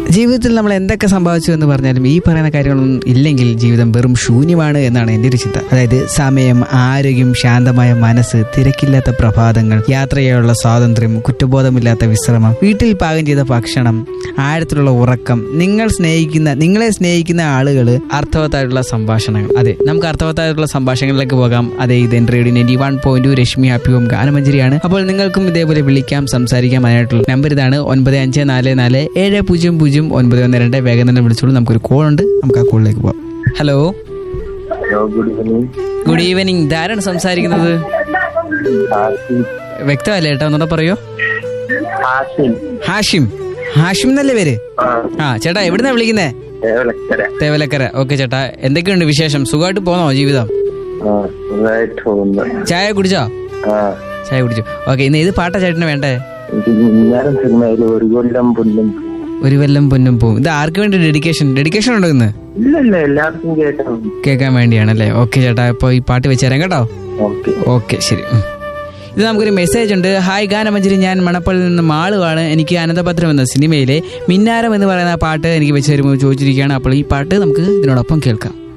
ജീവിതത്തിൽ നമ്മൾ എന്തൊക്കെ സംഭവിച്ചു എന്ന് പറഞ്ഞാലും ഈ പറയുന്ന കാര്യങ്ങളൊന്നും ഇല്ലെങ്കിൽ ജീവിതം വെറും ശൂന്യമാണ് എന്നാണ് എൻ്റെ ഒരു ചിന്ത അതായത് സമയം ആരോഗ്യം ശാന്തമായ മനസ്സ് തിരക്കില്ലാത്ത പ്രഭാതങ്ങൾ യാത്ര ചെയ്യാനുള്ള സ്വാതന്ത്ര്യം കുറ്റബോധമില്ലാത്ത വിശ്രമം വീട്ടിൽ പാകം ചെയ്ത ഭക്ഷണം ആഴത്തിലുള്ള ഉറക്കം നിങ്ങൾ സ്നേഹിക്കുന്ന നിങ്ങളെ സ്നേഹിക്കുന്ന ആളുകൾ അർത്ഥവത്തായിട്ടുള്ള സംഭാഷണങ്ങൾ അതെ നമുക്ക് അർത്ഥവത്തായിട്ടുള്ള സംഭാഷണങ്ങളിലേക്ക് പോകാം അതെ ഇത് എൻ്റെ radio ninety one point Rashmi happy home ഗാനമഞ്ജരിയാണ് അപ്പോൾ നിങ്ങൾക്കും ഇതേപോലെ വിളിക്കാം സംസാരിക്കാം അതിനായിട്ടുള്ള നമ്പർ ഇതാണ് ഒൻപത് അഞ്ച് നാല് നാല് ഏഴ് പൂജ്യം പൂജ്യം ഒൻപത് ഒന്ന് രണ്ട് വേഗം തന്നെ വിളിച്ചോളൂ നമുക്കൊരു കോൾ ഉണ്ട് നമുക്ക് ആ കോളിലേക്ക് പോകാം hello hello good evening good evening ഇതാരാണ് സംസാരിക്കുന്നത് ഹാഷിം വ്യക്തമല്ലേ ഏട്ടാ ഒന്നുകൂടെ പറയോ ഹാഷിം ഹാഷിം ഹാഷിം എന്നല്ലേ പേര് ആ ആ ചേട്ടാ എവിടുന്നാ വിളിക്കുന്നേ ഏവലക്കര തേവലക്കര ഓക്കെ ചേട്ടാ എന്തൊക്കെയുണ്ട് വിശേഷം സുഖമായിട്ട് പോന്നോ ജീവിതം ആ സുഖമായിട്ട് പോകുന്നു ചായ കുടിച്ചോ ആ ചായ കുടിച്ചു ഓക്കെ ഇന്ന് ഏത് പാട്ടാ ചേട്ടന് വേണ്ടേ ഇത് ഇന്നലെ സിനിമയിൽ ഒരു കൊല്ലം പുല്ലും ഒരു വെല്ലം പൊന്നും പോവും ഇത് ആർക്ക് വേണ്ടി ഡെഡിക്കേഷൻ ഡെഡിക്കേഷൻ ഉണ്ടോ ഇന്ന് ഇല്ല ഇല്ല എല്ലാവർക്കും കേട്ടോ കേൾക്കാൻ വേണ്ടിയാണല്ലേ ഓക്കെ ചേട്ടാ ഇപ്പോൾ ഈ പാട്ട് വെച്ച് തരാം കേട്ടോ ഓക്കെ ഓക്കെ ശരി ഉം. ഇത് നമുക്കൊരു മെസ്സേജ് ഉണ്ട് ഹായ് ഗാനമഞ്ജരി ഞാൻ മണപ്പള്ളിയിൽ നിന്ന് മാളുവാണ് എനിക്ക് അനന്തപത്രം എന്ന സിനിമയിലെ മിന്നാരം എന്ന് പറയുന്ന പാട്ട് എനിക്ക് വെച്ച് തരുമ്പോൾ ചോദിച്ചിരിക്കുകയാണ് അപ്പോൾ ഈ പാട്ട് നമുക്ക് ഇതിനോടൊപ്പം കേൾക്കാം